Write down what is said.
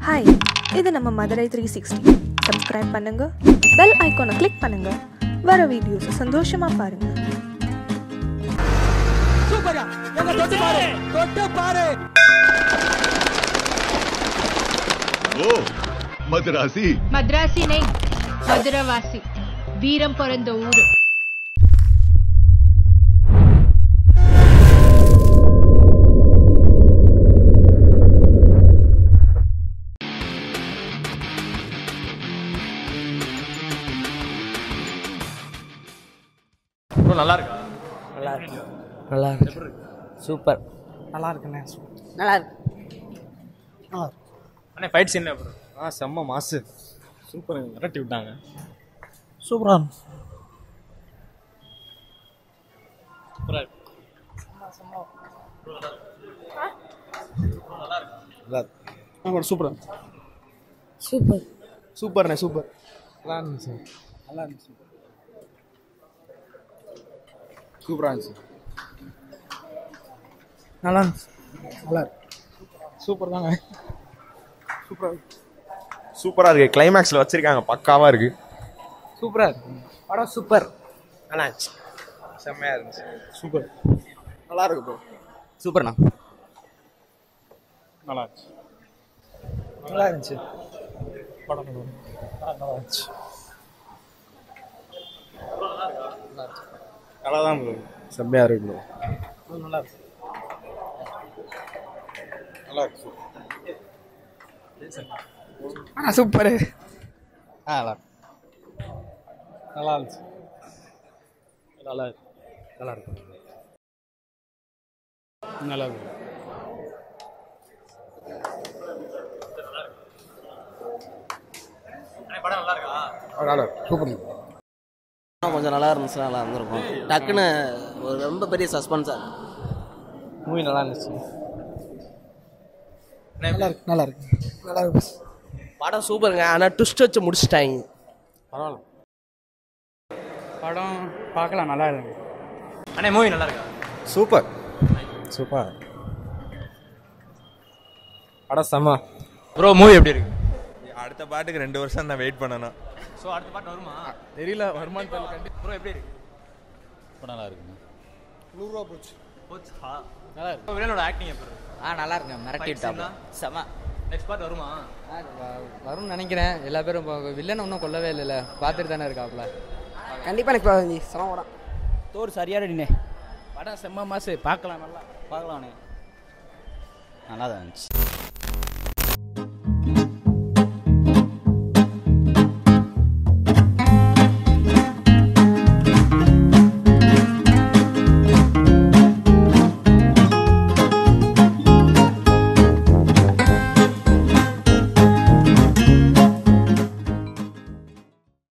Hi இது நம்ம Madurai three sixty subscribe பண்ணுங்க பெல் ஐக்கானை கிளிக் பண்ணுங்க வர வீடியோஸை சந்தோஷமா பாருங்க சூப்பர்யா எங்க தொட்டு பாரு தொட்டு பாரு ஓ மதராசி మద్రాసి నై మధురవాసి వీరం పొరంద ఊరు ப்ரோ நல்லா இருக்கா நல்லா இருக்கு நல்லா இருக்கு சூப்பர் நல்லா இருக்குண்ணே நல்லா இருக்கு நல்லா இருக்கு அண்ணே ஃபைட் சீன் ப்ரோ ஆ செம்ம மாசு சூப்பர் விரட்டி விட்டாங்க சூப்பரா சூப்பராக இருக்கு இருக்கு சூப்பரா சூப்பர் சூப்பர்ண்ணே சூப்பர் நல்லா இருந்துச்சு நல்லா இருந்துச்சு சூப்பராக இருந்துச்சு நல்லா இருந்துச்சு நல்லா இருக்கு சூப்பர் தாங்க சூப்பராக சூப்பராக இருக்குது கிளைமேக்ஸில் வச்சிருக்காங்க பக்காவாக இருக்குது சூப்பராக இருக்கு படம் சூப்பர் நல்லா இருந்துச்சு செம்மையாக இருந்துச்சு சூப்பர் நல்லா இருக்கு ப்ரோ சூப்பர்ண்ணா நல்லா இருந்துச்சு நல்லா இருந்துச்சு படம் நல்லா இருந்துச்சு. ஆ, நல்லா இருந்துச்சு நல்லா தான் ப்ரோ செம்மையாக இருக்கு ப்ரோ ஆ, நல்லா இருக்கு நல்லா இருக்கு ஆ சூப்பர் ஆ நல்லா நல்லா இருந்துச்சு நல்லா இருக்கு நல்லா இருக்கு நல்லா இருக்கு படம் நல்லா இருக்கா நல்லா இருக்கு சூப்பர் கொஞ்சம் நல்லா இருந்துச்சு நல்லா இருந்திருக்கும் டக்குன்னு ஒரு ரொம்ப பெரிய சஸ்பென்ஸாக மூவி நல்லா இருந்துச்சு நல்லா இருக்கு நல்லா இருக்கு நல்லா இருக்கு படம் சூப்பருங்க ஆனால் ட்விஸ்ட் வச்சு முடிச்சிட்டாங்க பரவாயில்ல படம் பார்க்கலாம் நல்லா இருக்கு அண்ணே மூவி நல்லா இருக்கா சூப்பர் சூப்பர் படம் செம்ம ப்ரோ மூவி எப்படி இருக்கு அடுத்த பாட்டுக்கு ரெண்டு வருஷம் தான் வெயிட் பண்ணணும் ஸோ அடுத்த பாட்டு வருமா தெரியல வருமானு தெரியல ப்ரோ எப்படி இருக்கு நல்லா இருக்குங்க நூறுரூவா போச்சு போச்சா நல்லா இருக்கு வில்லனோட ஆக்டிங் எப்படி இருக்கு ஆ நல்லா இருக்குங்க மிரட்டி விட்டாப்ல செம நெக்ஸ்ட் பார்ட் வருமா வரும்னு நினைக்கிறேன் எல்லா பேரும் இப்போ வில்லனை இன்னும் கொல்லவே இல்லைல்ல பார்த்துட்டு தானே இருக்காப்ல கண்டிப்பாக எனக்கு செம படம் தோர் சரியா ரெடினே படம் செம்ம மாசு பார்க்கலாம் நல்லா பார்க்கலாண்ணே நல்லா தான் இருந்துச்சு